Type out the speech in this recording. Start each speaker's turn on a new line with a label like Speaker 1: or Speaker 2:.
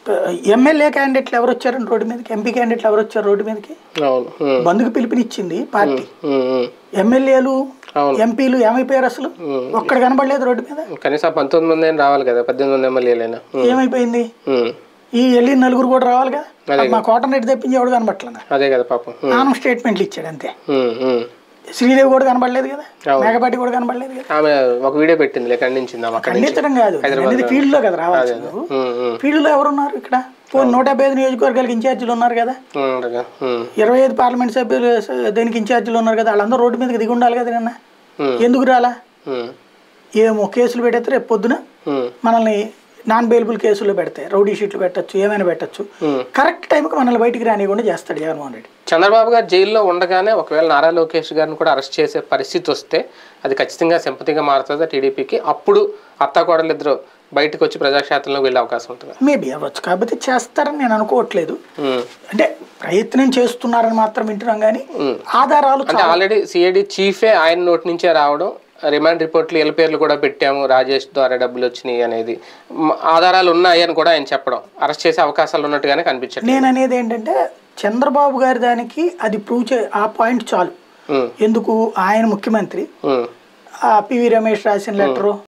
Speaker 1: MLA క్యాండిడేట్లు ఎవరు వచ్చారండి రోడ్డు మీదకి ఎంపీ క్యాండిడేట్లు ఎవరు వచ్చారు రోడ్డు మీదకి
Speaker 2: అవును ఉమ్,
Speaker 1: బంధుకు పిలుపునిచ్చింది పార్టీ
Speaker 2: ఉమ్, ఉమ్.
Speaker 1: ఎమ్మెల్యేలు
Speaker 2: అవును.
Speaker 1: ఎంపీలు ఏమైపోయారు అసలు ఒక్కడ కనబడలేదు రోడ్డు మీద
Speaker 2: కనీసం పంతొమ్మిది మంది అయినా రావాలి కదా పద్దెనిమిది మంది ఎమ్మెల్యేలైనా ఉమ్,
Speaker 1: ఏమైపోయింది
Speaker 2: ఉమ్.
Speaker 1: ఈ వెళ్ళిన నలుగురు కూడా రావాలిగా మా కోటం రెడ్డి తెప్పించి ఎవడు కనబట్టలేదు
Speaker 2: అదే కదా పాపం ఉమ్,
Speaker 1: నానం స్టేట్మెంట్లు ఇచ్చాడు అంతే
Speaker 2: ఉమ్, ఉమ్.
Speaker 1: శ్రీదేవి కూడా కనబడలేదు కదా
Speaker 2: అవును.
Speaker 1: మేకపాటి కూడా కనబడలేదు కదా
Speaker 2: ఆమె ఒక వీడియో పెట్టింది లే ఖండించింది ఆమె అక్కడి నుంచి
Speaker 1: ఖండించడం కాదు అనేది ఫీల్డ్ లో కదా రావాలి
Speaker 2: ఉమ్, ఉమ్,
Speaker 1: ఫీల్డ్ లో ఎవరున్నారు ఇక్కడ పోనీ నూట డెబ్బై ఐదు నియోజకవర్గాలకు ఇన్ఛార్జీలు ఉన్నారు కదా
Speaker 2: ఉమ్, ఉండగా, ఉమ్,
Speaker 1: ఇరవై ఐదు పార్లమెంట్ సభ్యులు స- దీనికి ఇన్ఛార్జీలు ఉన్నారు కదా వాళ్ళందరూ రోడ్డు మీదకి దిగి ఉండాలి కదా నిన్న
Speaker 2: ఉమ్,
Speaker 1: ఎందుకు రాలా
Speaker 2: ఉమ్,
Speaker 1: ఏమో కేసులు పెట్టేస్తే రేపు పొద్దున
Speaker 2: ఉమ్,
Speaker 1: మనల్ని నాన్ బెయిలబుల్ కేసుల్లో పెడితే రౌడీ షీట్లు పెట్టచ్చు ఏమైనా పెట్టచ్చు
Speaker 2: ఉమ్.
Speaker 1: కరెక్ట్ టైంకి మనల్ని బయటికి రానివ్వకుండా చేస్తాడు జగన్మోహన్ రెడ్డి
Speaker 2: చంద్రబాబు గారు జైల్లో ఉండగానే ఒకవేళ నారా లోకేష్ గారిని కూడా అరెస్ట్ చేసే పరిస్థితి వస్తే అది ఖచ్చితంగా సింపతిగా మారుతుంది టీడీపీకి అప్పుడు అత్తాకోడలు ఇద్దరు బయటకు వచ్చి ప్రజాక్షేత్రంలోకి వెళ్ళే అవకాశం ఉంటుంది
Speaker 1: మేబీ అవ్వచ్చు కాకపోతే చేస్తారని నేను అనుకోవట్లేదు
Speaker 2: ఉమ్.
Speaker 1: అంటే ప్రయత్నం చేస్తున్నారని మాత్రం వింటున్నాం కానీ ఆధారాలు
Speaker 2: అంటే ఆల్రెడీ సిఐడి చీఫే ఆయన నోటి నుంచే రావడం రిమాండ్ రిపోర్ట్లు ఎల్ పేర్లు కూడా పెట్టాము రాజేష్ ద్వారా డబ్బులు వచ్చినాయి అనేది మ- ఆధారాలు ఉన్నాయి అని కూడా ఆయన చెప్పడం అరెస్ట్ చేసే అవకాశాలు ఉన్నట్టుగానే కనిపించట్లేదు
Speaker 1: నేను అనేది ఏంటంటే చంద్రబాబు గారి దానికి అది ప్రూవ్ చే ఆ పాయింట్ చాలు
Speaker 2: ఉమ్,
Speaker 1: ఎందుకు ఆయన ముఖ్యమంత్రి
Speaker 2: ఉమ్,
Speaker 1: ఆ పివి రమేష్ రాసిన లెటరు